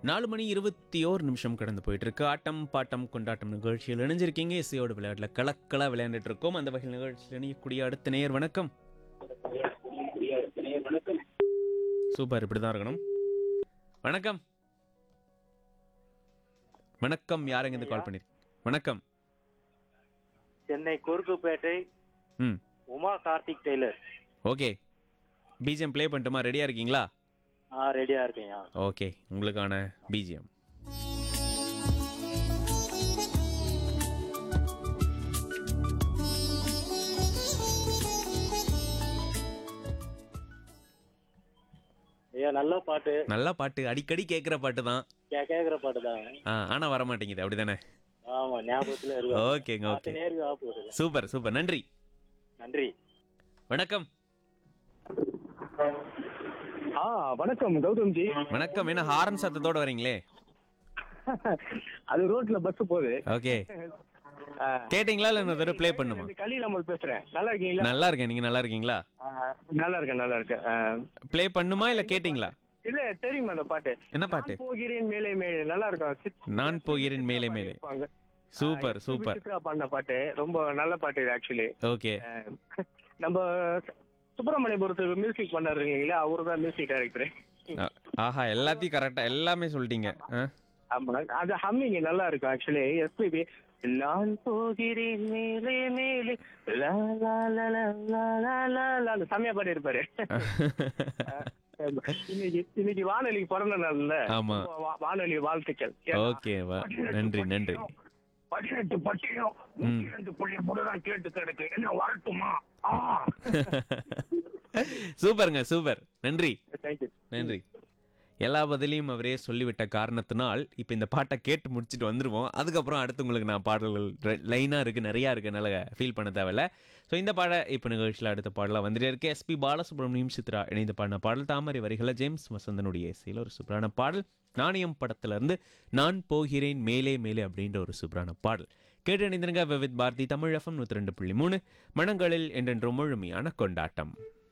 நாலு மணி இருபத்தி ஓரு நிமிஷம் கடந்து போயிட்டு இருக்கு ஆட்டம் பாட்டம் கொண்டாட்டம் நிகழ்ச்சியில் இணைஞ்சிருக்கீங்க இசையோட விளையாட்டுல கலக்கலா விளையாண்டுட்டு இருக்கோம் அந்த வகையில் நிகழ்ச்சியில் இணையக்கூடிய அடுத்த நேயர் வணக்கம் சூப்பர் இப்படிதான் இருக்கணும் வணக்கம் வணக்கம் யாருங்க இருந்து கால் பண்ணிரு வணக்கம் சென்னை குறுக்குப்பேட்டை ம் Uma Karthik tailor okay BGM play பண்ணட்டுமா ரெடியா இருக்கீங்களா ஆ ரெடியா இருக்கேன் ஓகே உங்களுக்கான பிஜிஎம் ஐயா நல்ல பாட்டு நல்ல பாட்டு அடிக்கடி கேட்குற பாட்டு தான் கே- கேக்குற பாட்டு தான் ஆ ஆனால் வர மாட்டேங்குது அப்படிதானே ஆமா ஞாபகத்துல இருக்கு ஓகேங்க ஓகே பார்த்து நேருக்கு ஆப்பு சூப்பர் சூப்பர் நன்றி நன்றி வணக்கம் ஆ வணக்கம் கௌதம் ஜி வணக்கம் என்ன ஹாரன் சத்தத்தோட வரீங்களே அது ரோட்ல பஸ் போகுது ஓகே ஆ, கேட்டிங்களா இல்லை இன்னொரு தடவை ப்ளே பண்ணுமா இந்த கலியில் அமல் பேசுறேன் நல்லா இருக்கீங்களா நல்லா இருக்கேன் நீங்க நல்லா இருக்கீங்களா ஆ, நல்லா இருக்கேன் நல்லா இருக்கேன் ஆ, ப்ளே பண்ணுமா இல்லை கேட்டிங்களா இல்ல தெரியுமா அந்த பாட்டு என்ன பாட்டு நான் போகிறேன் மேலே மேலே நல்லா இருக்கும் சித்- நான் போகிறேன் மேலே மேலே இருப்பாங்க. சூப்பர் ஆ, சூப்பர் சித்ரா பாடின பாட்டு ரொம்ப நல்ல பாட்டு இது ஆக்சுவலி ஓகே நம்ம சுப்பிரமணியபுரத்துக்கு மியூசிக் பண்ணாரு இல்லைங்களா அவரு தான் மியூசிக் டைரக்டர் ஆஹா எல்லாத்தையும் கரெக்டா எல்லாமே சொல்லிட்டீங்க ஆ? ஆமா அது ஹம்மிங் நல்லா இருக்கும் ஆக்சுவலி எஸ்பிபி நான் போகிறேன் மேலே மேலே லா லா லா லா லா லா லா லா செம்மையா பாடி இருப்பாரு இன்னைக்கு இன்னைக்கு வானொலிக்கு பிறந்த நாள்ல ஆமா. வா- வானொலி வாழ்த்துக்கள் ஓகே வா நன்றி நன்றி பதினெட்டு பட்டியும் நூத்தி ரெண்டு புள்ளி தான் கேட்டு கிடக்கு என்ன வரட்டுமா சூப்பருங்க சூப்பர் நன்றி தேங்க்யூ நன்றி எல்லா பதிலையும் அவரே சொல்லிவிட்ட காரணத்தினால் இப்போ இந்த பாட்டை கேட்டு முடிச்சுட்டு வந்துடுவோம் அதுக்கப்புறம் அடுத்து உங்களுக்கு நான் பாடல்கள் லைனாக இருக்குது நிறையா இருக்கனால ஃபீல் பண்ண தேவையில்ல ஸோ இந்த பாட இப்போ நிகழ்ச்சியில் அடுத்த பாடலாக வந்துட்டே இருக்கு எஸ்பி பாலசுப்ரமணியம் சித்ரா இணைந்து பாடின பாடல் தாமரை வரிகளை ஜேம்ஸ் வசந்தனுடைய இசையில் ஒரு சூப்பரான பாடல் நாணயம் படத்துல இருந்து நான் போகிறேன் மேலே மேலே அப்படின்ற ஒரு சூப்பரான பாடல் கேட்டு இணைந்திருங்க விவித் பாரதி தமிழ் எஃப்எம் நூற்றி ரெண்டு புள்ளி மூணு மனங்களில் என்றென்றும் முழுமையான கொண்டாட்டம்